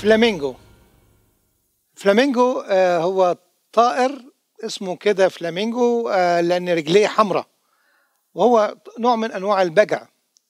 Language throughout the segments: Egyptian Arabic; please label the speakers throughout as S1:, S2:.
S1: فلامينجو فلامينجو آه، هو طائر اسمه كده فلامينجو آه، لأن رجليه حمراء وهو نوع من أنواع البجع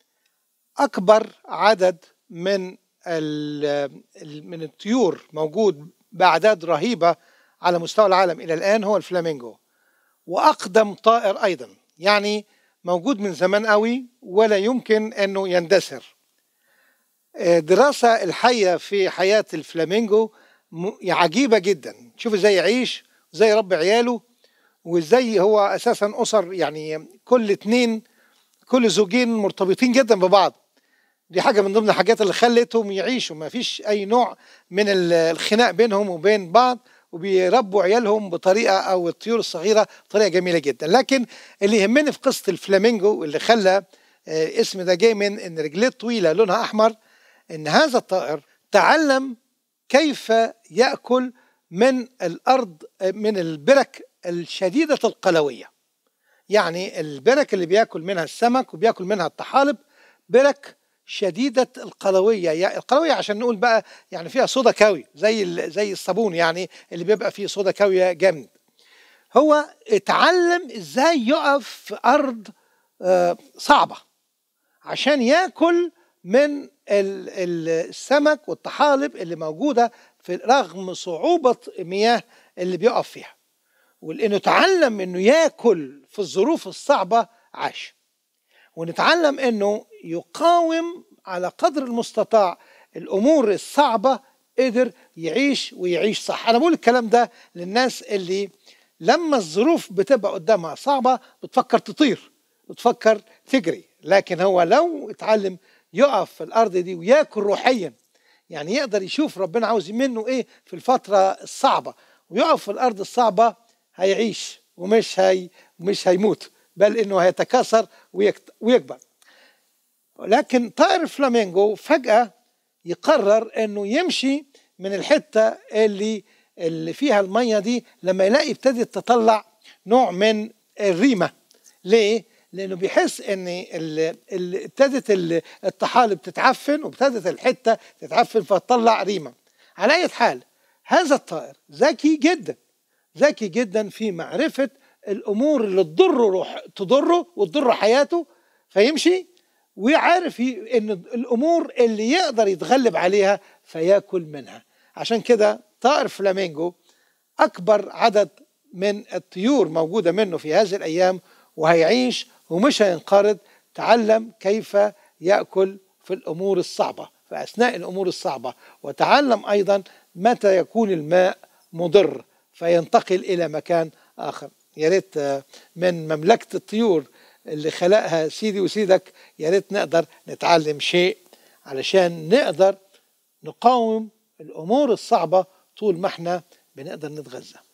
S1: أكبر عدد من ال- ال- من الطيور موجود بأعداد رهيبة على مستوى العالم إلى الآن هو الفلامينجو وأقدم طائر أيضا يعني موجود من زمان قوي ولا يمكن أنه يندثر آه، دراسة الحية في حياة الفلامينجو م- عجيبة جدا شوف ازاي يعيش ازاي يربي عياله وازاي هو اساسا اسر يعني كل اتنين كل زوجين مرتبطين جدا ببعض دي حاجة من ضمن الحاجات اللي خلتهم يعيشوا ما فيش أي نوع من ال- الخناق بينهم وبين بعض وبيربوا عيالهم بطريقة أو الطيور الصغيرة بطريقة جميلة جدا لكن اللي يهمني في قصة الفلامينجو اللي خلى آه، اسم ده جاي من إن رجليه طويلة لونها أحمر إن هذا الطائر تعلم كيف يأكل من الأرض آه، من البرك الشديدة القلوية يعني البرك اللي بياكل منها السمك وبياكل منها الطحالب برك شديدة القلوية يعني القلوية عشان نقول بقى يعني فيها صودا كاوي زي ال- زي الصابون يعني اللي بيبقى فيه صودا كاوية جامد هو اتعلم ازاي يقف في ارض آه، صعبة عشان ياكل من ال- ال- السمك والطحالب اللي موجودة في رغم صعوبة مياه اللي بيقف فيها ولانه اتعلم انه ياكل في الظروف الصعبة عاش ونتعلم انه يقاوم على قدر المستطاع الامور الصعبه قدر يعيش ويعيش صح انا بقول الكلام ده للناس اللي لما الظروف بتبقى قدامها صعبه بتفكر تطير بتفكر تجري لكن هو لو اتعلم يقف في الارض دي وياكل روحيا يعني يقدر يشوف ربنا عاوز منه ايه في الفتره الصعبه ويقف في الارض الصعبه هيعيش ومش هي مش هيموت بل انه هيتكاثر ويكت- ويكبر لكن طائر الفلامينجو فجأة يقرر انه يمشي من الحتة اللي اللي فيها المية دي لما يلاقي ابتدت تطلع نوع من الريمة ليه؟ لانه بيحس ان ال- ال- ابتدت ال- الطحالب تتعفن وابتدت الحتة تتعفن فتطلع ريمة على اي حال هذا الطائر ذكي جدا ذكي جدا في معرفة الأمور اللي تضره روح تضره وتضر حياته فيمشي ويعرف ي- إن الأمور اللي يقدر يتغلب عليها فياكل منها عشان كده طائر فلامينجو أكبر عدد من الطيور موجودة منه في هذه الأيام وهيعيش ومش هينقرض تعلم كيف يأكل في الأمور الصعبة في أثناء الأمور الصعبة وتعلم أيضا متى يكون الماء مضر فينتقل إلى مكان آخر يا ريت آه، من مملكة الطيور اللي خلقها سيدي وسيدك يا ريت نقدر نتعلم شيء علشان نقدر نقاوم الأمور الصعبة طول ما احنا بنقدر نتغذى